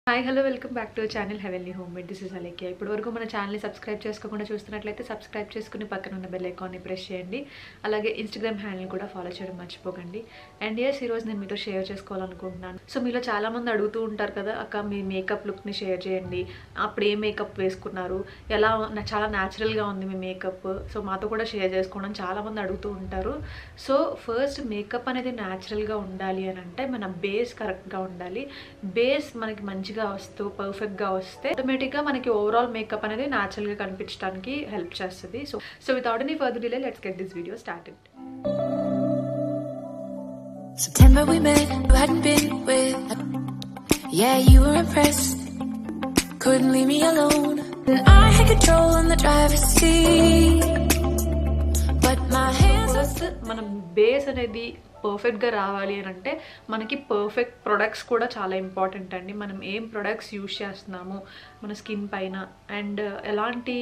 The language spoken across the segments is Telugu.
Hi hello welcome back to channel heavenly home made this is Alekhya ఇప్పటి వరకు మన ఛానల్ని సబ్స్క్రైబ్ చేసుకోకుండా చూస్తున్నట్లయితే సబ్స్క్రైబ్ చేసుకుని పక్కన ఉన్న బెల్ ఐకాన్ని ప్రెస్ చేయండి అలాగే ఇన్స్టాగ్రామ్ హ్యాండిల్ కూడా ఫాలో చేయడం మర్చిపోకండి అండ్ ఎస్ ఈరోజు నేను మీతో షేర్ చేసుకోవాలనుకుంటున్నాను సో మీలో చాలామంది అడుగుతూ ఉంటారు కదా అక్క మీ మేకప్ లుక్ని షేర్ చేయండి అప్పుడు ఏ మేకప్ వేసుకున్నారు ఎలా నా- చాలా న్యాచురల్గా ఉంది మీ మేకప్ సో మాతో కూడా షేర్ చేసుకోవడం చాలామంది అడుగుతూ ఉంటారు సో ఫస్ట్ మేకప్ అనేది న్యాచురల్గా ఉండాలి అని అంటే మన బేస్ కరెక్ట్గా ఉండాలి బేస్ మనకి మంచిగా వస్తూ పర్ఫెక్ట్గా వస్తే ఆటోమేటిక్గా మనకి ఓవరాల్ మేకప్ అనేది న్యాచురల్గా కనిపించడానికి హెల్ప్ చేస్తుంది so so without any further delay let's get this video started September we met, you hadn't been with. Yeah, you were impressed. Couldn't leave me alone. And I had control in the driver's seat. But my hands were first మనం బేస్ అనేది పర్ఫెక్ట్గా రావాలి అని అంటే మనకి పర్ఫెక్ట్ ప్రొడక్ట్స్ కూడా చాలా ఇంపార్టెంట్ అండి మనం ఏం ప్రొడక్ట్స్ యూజ్ చేస్తున్నాము మన స్కిన్ పైన అండ్ ఎలాంటి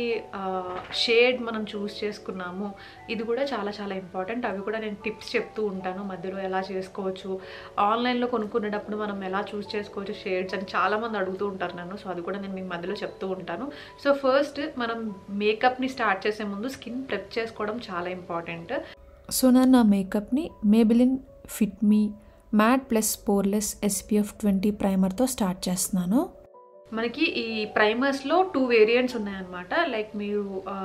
షేడ్ మనం చూస్ చేసుకున్నాము ఇది కూడా చాలా చాలా ఇంపార్టెంట్ అవి కూడా నేను టిప్స్ చెప్తూ ఉంటాను మధ్యలో ఎలా చేసుకోవచ్చు ఆన్లైన్లో కొనుక్కునేటప్పుడు మనం ఎలా చూస్ చేసుకోవచ్చు షేడ్స్ అని చాలామంది అడుగుతూ ఉంటారు నన్ను సో అది కూడా నేను మీకు మధ్యలో చెప్తూ ఉంటాను సో ఫస్ట్ మనం మేకప్ని స్టార్ట్ చేసే ముందు స్కిన్ ప్రెప్ చేసుకోవడం చాలా ఇంపార్టెంట్ సో నేను నా మేకప్ని Maybelline fit me matte plus poreless SPF twenty ప్రైమర్తో స్టార్ట్ చేస్తున్నాను మనకి ఈ ప్రైమర్స్లో టూ వేరియంట్స్ ఉన్నాయన్నమాట లైక్ మీరు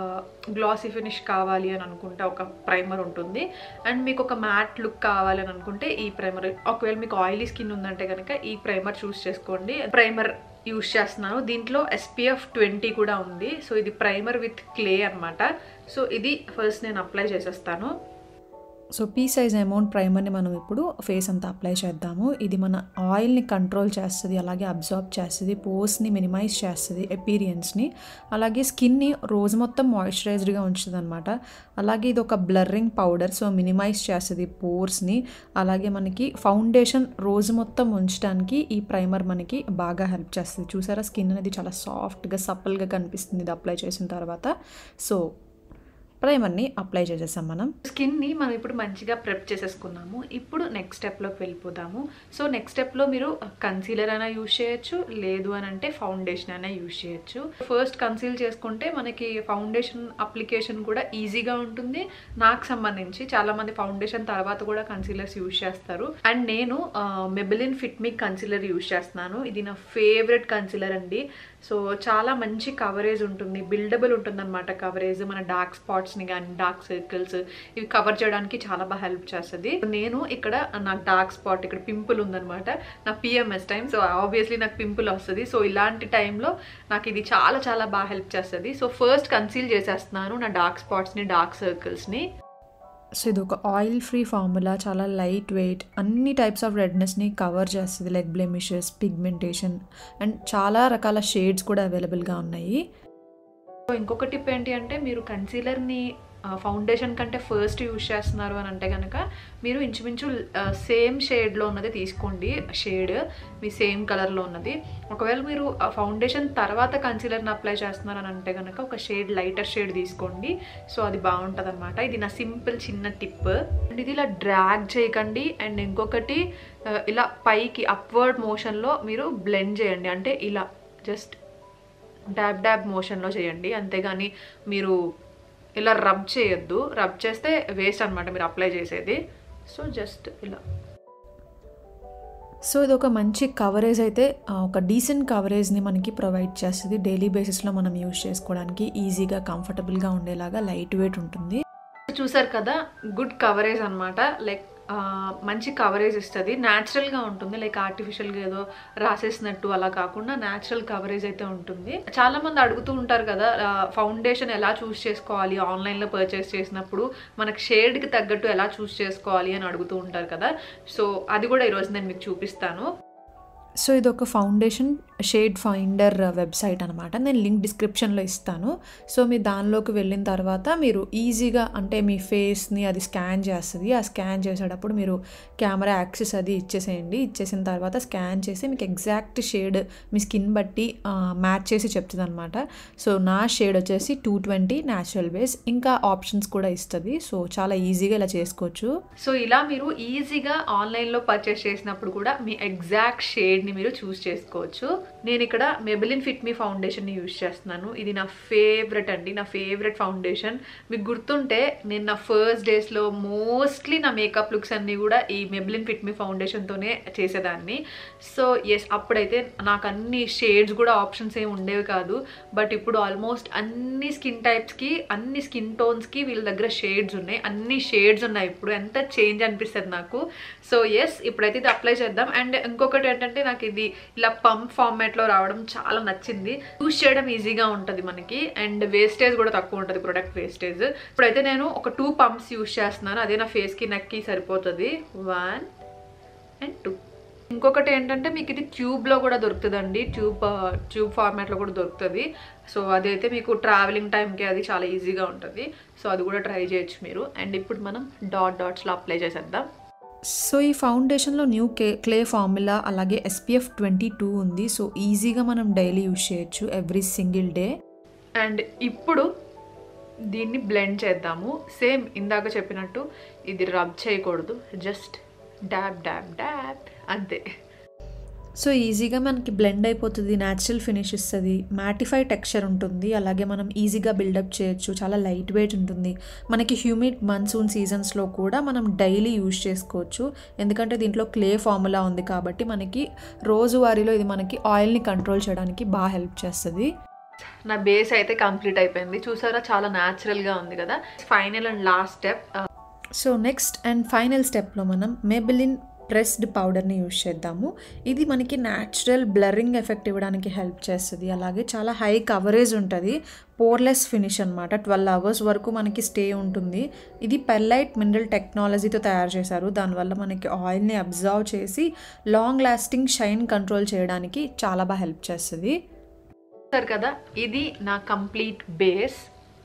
గ్లాసీ ఫినిష్ కావాలి అని అనుకుంటే ఒక ప్రైమర్ ఉంటుంది అండ్ మీకు ఒక మ్యాట్ లుక్ కావాలి అని అనుకుంటే ఈ ప్రైమర్ ఒకవేళ మీకు ఆయిలీ స్కిన్ ఉందంటే కనుక ఈ ప్రైమర్ చూస్ చేసుకోండి ప్రైమర్ యూస్ చేస్తున్నాను దీంట్లో ఎస్పీఎఫ్ ట్వంటీ కూడా ఉంది సో ఇది ప్రైమర్ విత్ క్లే అన్నమాట సో ఇది ఫస్ట్ నేను అప్లై చేసేస్తాను సో పీ సైజ్ అమౌంట్ ప్రైమర్ని మనం ఇప్పుడు ఫేస్ అంతా అప్లై చేద్దాము ఇది మన ఆయిల్ని కంట్రోల్ చేస్తుంది అలాగే అబ్జార్బ్ చేస్తుంది పోస్ని మినిమైజ్ చేస్తుంది ఎపీరియన్స్ని అలాగే స్కిన్ని రోజు మొత్తం మాయిశ్చరైజ్డ్గా ఉంచుతుంది అనమాట అలాగే ఇది ఒక బ్లర్రింగ్ పౌడర్ సో మినిమైజ్ చేస్తుంది పోర్స్ని అలాగే మనకి ఫౌండేషన్ రోజు మొత్తం ఉంచడానికి ఈ ప్రైమర్ మనకి బాగా హెల్ప్ చేస్తుంది చూసారా స్కిన్ అనేది చాలా సాఫ్ట్గా సప్పల్గా కనిపిస్తుంది ఇది అప్లై చేసిన తర్వాత సో ప్రైమర్ని అప్లై చేసేసాం మనం స్కిన్ని మనం ఇప్పుడు మంచిగా ప్రెప్ చేసేసుకున్నాము ఇప్పుడు నెక్స్ట్ స్టెప్లోకి వెళ్ళిపోదాము సో నెక్స్ట్ స్టెప్లో మీరు కన్సీలర్ అయినా యూజ్ చేయొచ్చు లేదు అని అంటే ఫౌండేషన్ అయినా యూజ్ చేయొచ్చు ఫస్ట్ కన్సీల్ చేసుకుంటే మనకి ఫౌండేషన్ అప్లికేషన్ కూడా ఈజీగా ఉంటుంది నాకు సంబంధించి చాలా మంది ఫౌండేషన్ తర్వాత కూడా కన్సీలర్స్ యూజ్ చేస్తారు అండ్ నేను Maybelline fit me concealer use చేస్తున్నాను ఇది నా ఫేవరెట్ కన్సీలర్ అండి సో చాలా మంచి కవరేజ్ ఉంటుంది బిల్డబుల్ ఉంటుంది అనమాట కవరేజ్ మన డార్క్ స్పాట్స్ని కానీ డార్క్ సర్కిల్స్ ఇవి కవర్ చేయడానికి చాలా బాగా హెల్ప్ చేస్తుంది నేను ఇక్కడ నాకు డార్క్ స్పాట్ ఇక్కడ పింపుల్ ఉందనమాట నా పిఎంఎస్ టైం సో ఆబ్వియస్లీ నాకు పింపుల్ వస్తుంది సో ఇలాంటి టైంలో నాకు ఇది చాలా చాలా బాగా హెల్ప్ చేస్తుంది సో ఫస్ట్ కన్సీల్ చేసేస్తున్నాను నా డార్క్ స్పాట్స్ని డార్క్ సర్కిల్స్ని సో ఇది ఒక ఆయిల్ ఫ్రీ ఫార్ములా చాలా లైట్ వెయిట్ అన్ని టైప్స్ ఆఫ్ రెడ్నెస్ని కవర్ చేస్తుంది లైక్ బ్లెమిషెస్ పిగ్మెంటేషన్ అండ్ చాలా రకాల షేడ్స్ కూడా అవైలబుల్గా ఉన్నాయి సో ఇంకొక టిప్ ఏంటి అంటే మీరు కన్సీలర్ని ఫౌండేషన్ కంటే ఫస్ట్ యూజ్ చేస్తున్నారు అని అంటే కనుక మీరు ఇంచుమించు సేమ్ షేడ్లో ఉన్నది తీసుకోండి షేడ్ మీ సేమ్ కలర్లో ఉన్నది ఒకవేళ మీరు ఫౌండేషన్ తర్వాత కన్సీలర్ని అప్లై చేస్తున్నారు అని అంటే కనుక ఒక షేడ్ లైటర్ షేడ్ తీసుకోండి సో అది బాగుంటుంది అనమాట ఇది నా సింపుల్ చిన్న టిప్ అండ్ ఇది ఇలా డ్రాగ్ చేయకండి అండ్ ఇంకొకటి ఆ, ఇలా పైకి అప్వర్డ్ మోషన్లో మీరు బ్లెండ్ చేయండి అంటే ఇలా జస్ట్ డాబ్ డాబ్ మోషన్లో చేయండి అంతేగాని మీరు ఇలా రబ్ చేయొద్దు రబ్ చేస్తే వేస్ట్ అనమాట మీరు అప్లై చేసేది సో జస్ట్ ఇలా సో ఇది ఒక మంచి కవరేజ్ అయితే ఆ, ఒక డీసెంట్ కవరేజ్ని మనకి ప్రొవైడ్ చేస్తుంది డైలీ బేసిస్లో మనం యూజ్ చేసుకోవడానికి ఈజీగా కంఫర్టబుల్గా ఉండేలాగా లైట్ వెయిట్ ఉంటుంది చూసారు కదా గుడ్ కవరేజ్ అనమాట లైక్ మంచి కవరేజ్ ఇస్తుంది న్యాచురల్గా ఉంటుంది లైక్ ఆర్టిఫిషియల్గా ఏదో రాసేసినట్టు అలా కాకుండా న్యాచురల్ కవరేజ్ అయితే ఉంటుంది చాలా మంది అడుగుతూ ఉంటారు కదా ఫౌండేషన్ ఎలా చూస్ చేసుకోవాలి ఆన్లైన్లో పర్చేస్ చేసినప్పుడు మనకు షేడ్కి తగ్గట్టు ఎలా చూస్ చేసుకోవాలి అని అడుగుతూ ఉంటారు కదా సో అది కూడా ఈరోజు నేను మీకు చూపిస్తాను సో ఇది ఒక ఫౌండేషన్ షేడ్ ఫైండర్ వెబ్సైట్ అనమాట నేను లింక్ డిస్క్రిప్షన్లో ఇస్తాను సో మీరు దానిలోకి వెళ్ళిన తర్వాత మీరు ఈజీగా అంటే మీ ఫేస్ని అది స్కాన్ చేస్తుంది ఆ స్కాన్ చేసేటప్పుడు మీరు కెమెరా యాక్సెస్ అది ఇచ్చేసేయండి ఇచ్చేసిన తర్వాత స్కాన్ చేసి మీకు ఎగ్జాక్ట్ షేడ్ మీ స్కిన్ బట్టి మ్యాచ్ చేసి చెప్తుంది అనమాట సో నా షేడ్ వచ్చేసి టూ ట్వంటీ న్యాచురల్ బేస్ ఇంకా ఆప్షన్స్ కూడా ఇస్తుంది సో చాలా ఈజీగా ఇలా చేసుకోవచ్చు సో ఇలా మీరు ఈజీగా ఆన్లైన్లో పర్చేస్ చేసినప్పుడు కూడా మీ ఎగ్జాక్ట్ షేడ్ని దీన్ని మీరు చూస్ చేసుకోవచ్చు నేను ఇక్కడ మెబిలిన్ ఫిట్ మీ ఫౌండేషన్ ని యూజ్ చేస్తున్నాను ఇది నా ఫేవరెట్ అండి నా ఫేవరెట్ ఫౌండేషన్ మీకు గుర్తుంటే నేను నా ఫస్ట్ డేస్ లో మోస్ట్లీ నా మేకప్ లుక్స్ అన్ని కూడా ఈ మెబిలిన్ ఫిట్ మీ ఫౌండేషన్ తోనే చేసేదాన్ని సో ఎస్ అప్పుడైతే నాకు అన్ని షేడ్స్ కూడా ఆప్షన్స్ ఏమి ఉండేవి కాదు బట్ ఇప్పుడు ఆల్మోస్ట్ అన్ని స్కిన్ టైప్స్ కి అన్ని స్కిన్ టోన్స్ కి వీళ్ళ దగ్గర షేడ్స్ ఉన్నాయి అన్ని షేడ్స్ ఉన్నాయి ఇప్పుడు ఎంత చేంజ్ అనిపిస్తుంది నాకు సో ఎస్ ఇప్పుడైతే ఇది అప్లై చేద్దాం అండ్ ఇంకొకటి ఏంటంటే నాకు ఇది ఇలా పంప్ ఫార్మాట్ లో రావడం చాలా నచ్చింది యూస్ చేయడం ఈజీగా ఉంటుంది మనకి అండ్ వేస్టేజ్ కూడా తక్కువ ఉంటుంది ప్రొడక్ట్ వేస్టేజ్ ఇప్పుడైతే నేను ఒక టూ పంప్స్ యూస్ చేస్తున్నాను అదే నా ఫేస్ కి నెక్ కి సరిపోతుంది వన్ అండ్ టూ ఇంకొకటి ఏంటంటే మీకు ఇది ట్యూబ్లో కూడా దొరుకుతుందండి ట్యూబ్ ట్యూబ్ ఫార్మాట్లో కూడా దొరుకుతుంది సో అదైతే మీకు ట్రావెలింగ్ టైంకి అది చాలా ఈజీగా ఉంటుంది సో అది కూడా ట్రై చేయొచ్చు మీరు అండ్ ఇప్పుడు మనం డాట్ డాట్స్లో అప్లై చేసేద్దాం సో ఈ ఫౌండేషన్లో న్యూ కే క్లే ఫార్ములా అలాగే ఎస్పీఎఫ్ ట్వంటీ టూ ఉంది సో ఈజీగా మనం డైలీ యూజ్ చేయొచ్చు ఎవ్రీ సింగిల్ డే అండ్ ఇప్పుడు దీన్ని బ్లెండ్ చేద్దాము సేమ్ ఇందాక చెప్పినట్టు ఇది రబ్ చేయకూడదు జస్ట్ డాబ్ డాబ్ డాబ్ అంతే సో ఈజీగా మనకి బ్లెండ్ అయిపోతుంది న్యాచురల్ ఫినిష్ ఇస్తుంది మ్యాటిఫై టెక్స్చర్ ఉంటుంది అలాగే మనం ఈజీగా బిల్డప్ చేయొచ్చు చాలా లైట్ వెయిట్ ఉంటుంది మనకి హ్యూమిడ్ మన్సూన్ సీజన్స్లో కూడా మనం డైలీ యూజ్ చేసుకోవచ్చు ఎందుకంటే దీంట్లో క్లే ఫార్ములా ఉంది కాబట్టి మనకి రోజువారీలో ఇది మనకి ఆయిల్ని కంట్రోల్ చేయడానికి బాగా హెల్ప్ చేస్తుంది నా బేస్ అయితే కంప్లీట్ అయిపోయింది చూసారా చాలా న్యాచురల్గా ఉంది కదా final and last step so next and final స్టెప్లో మనం మెబిలిన్ ప్రెస్డ్ పౌడర్ని యూజ్ చేద్దాము ఇది మనకి న్యాచురల్ బ్లరింగ్ ఎఫెక్ట్ ఇవ్వడానికి హెల్ప్ చేస్తుంది అలాగే చాలా హై కవరేజ్ ఉంటుంది పోర్లెస్ ఫినిష్ అనమాట ట్వెల్వ్ అవర్స్ వరకు మనకి స్టే ఉంటుంది ఇది పెర్లైట్ మినరల్ టెక్నాలజీతో తయారు చేశారు దానివల్ల మనకి ఆయిల్ని అబ్జర్వ్ చేసి లాంగ్ లాస్టింగ్ షైన్ కంట్రోల్ చేయడానికి చాలా బాగా హెల్ప్ చేస్తుంది చూస్తారు కదా ఇది నా కంప్లీట్ బేస్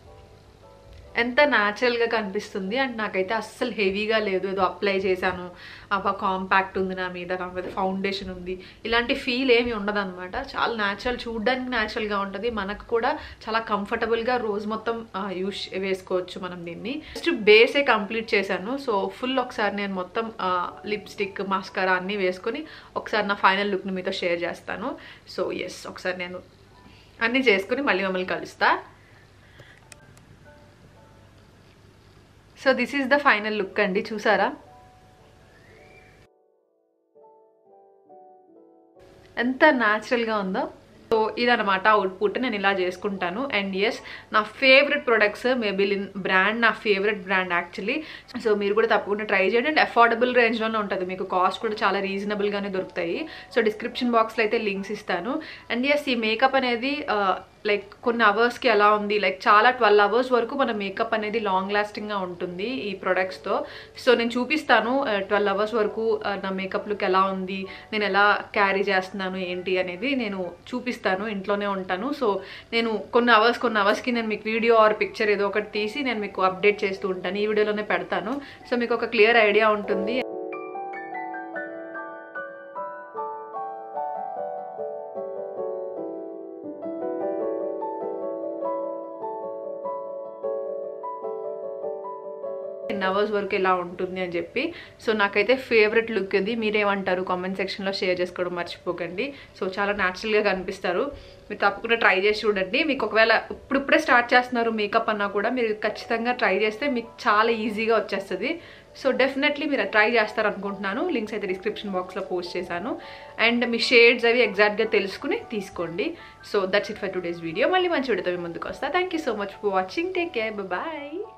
ఎంత న్యాచురల్గా కనిపిస్తుంది అండ్ నాకైతే అస్సలు హెవీగా లేదు ఏదో అప్లై చేశాను అబ్బా కాంపాక్ట్ ఉంది నా మీద నా మీద ఫౌండేషన్ ఉంది ఇలాంటి ఫీల్ ఏమి ఉండదు అనమాట చాలా న్యాచురల్ చూడడానికి న్యాచురల్గా ఉంటుంది మనకు కూడా చాలా కంఫర్టబుల్గా రోజు మొత్తం యూస్ వేసుకోవచ్చు మనం దీన్ని జస్ట్ బేసే కంప్లీట్ చేశాను సో ఫుల్ ఒకసారి నేను మొత్తం లిప్స్టిక్ మాస్కారా అన్నీ వేసుకొని ఒకసారి నా ఫైనల్ లుక్ని మీతో షేర్ చేస్తాను సో ఎస్ ఒకసారి నేను అన్నీ చేసుకుని మళ్ళీ మమ్మల్ని కలుస్తా so this is the final look అండి చూసారా ఎంత న్యాచురల్గా ఉందో సో ఇదనమాట అవుట్పుట్ నేను ఇలా చేసుకుంటాను అండ్ ఎస్ నా ఫేవరెట్ ప్రొడక్ట్స్ మెబిలిన్ బ్రాండ్ నా ఫేవరెట్ బ్రాండ్ యాక్చువల్లీ సో మీరు కూడా తప్పకుండా ట్రై చేయండి అండ్ అఫోర్డబుల్ రేంజ్లోనే ఉంటుంది మీకు కాస్ట్ కూడా చాలా రీజనబుల్గానే దొరుకుతాయి సో డిస్క్రిప్షన్ బాక్స్లో అయితే లింక్స్ ఇస్తాను అండ్ ఎస్ ఈ మేకప్ అనేది లైక్ కొన్ని అవర్స్కి ఎలా ఉంది లైక్ చాలా ట్వెల్వ్ అవర్స్ వరకు మన మేకప్ అనేది లాంగ్ లాస్టింగ్గా ఉంటుంది ఈ ప్రొడక్ట్స్తో సో నేను చూపిస్తాను ట్వెల్వ్ అవర్స్ వరకు నా మేకప్ లుక్ ఎలా ఉంది నేను ఎలా క్యారీ చేస్తున్నాను ఏంటి అనేది నేను చూపిస్తాను ఇంట్లోనే ఉంటాను సో నేను కొన్ని అవర్స్ కొన్ని అవర్స్కి నేను మీకు వీడియో ఆర్ పిక్చర్ ఏదో ఒకటి తీసి నేను మీకు అప్డేట్ చేస్తూ ఉంటాను ఈ వీడియోలోనే పెడతాను సో మీకు ఒక క్లియర్ ఐడియా ఉంటుంది టెన్ అవర్స్ వరకు ఎలా ఉంటుంది అని చెప్పి సో నాకైతే ఫేవరెట్ లుక్ ఇది మీరేమంటారు కామెంట్ సెక్షన్లో షేర్ చేసుకోవడం మర్చిపోకండి సో చాలా న్యాచురల్గా కనిపిస్తారు మీరు తప్పకుండా ట్రై చేసి చూడండి మీకు ఒకవేళ ఇప్పుడిప్పుడే స్టార్ట్ చేస్తున్నారు మేకప్ అన్నా కూడా మీరు ఖచ్చితంగా ట్రై చేస్తే మీకు చాలా ఈజీగా వచ్చేస్తుంది సో డెఫినెట్లీ మీరు ట్రై చేస్తారు అనుకుంటున్నాను లింక్స్ అయితే డిస్క్రిప్షన్ బాక్స్లో పోస్ట్ చేశాను అండ్ మీ షేడ్స్ అవి ఎగ్జాక్ట్గా తెలుసుకుని తీసుకోండి so that's it for today's video మళ్ళీ మంచి వీడియోతో మీ ముందుకు వస్తా thank you so much for watching take care bye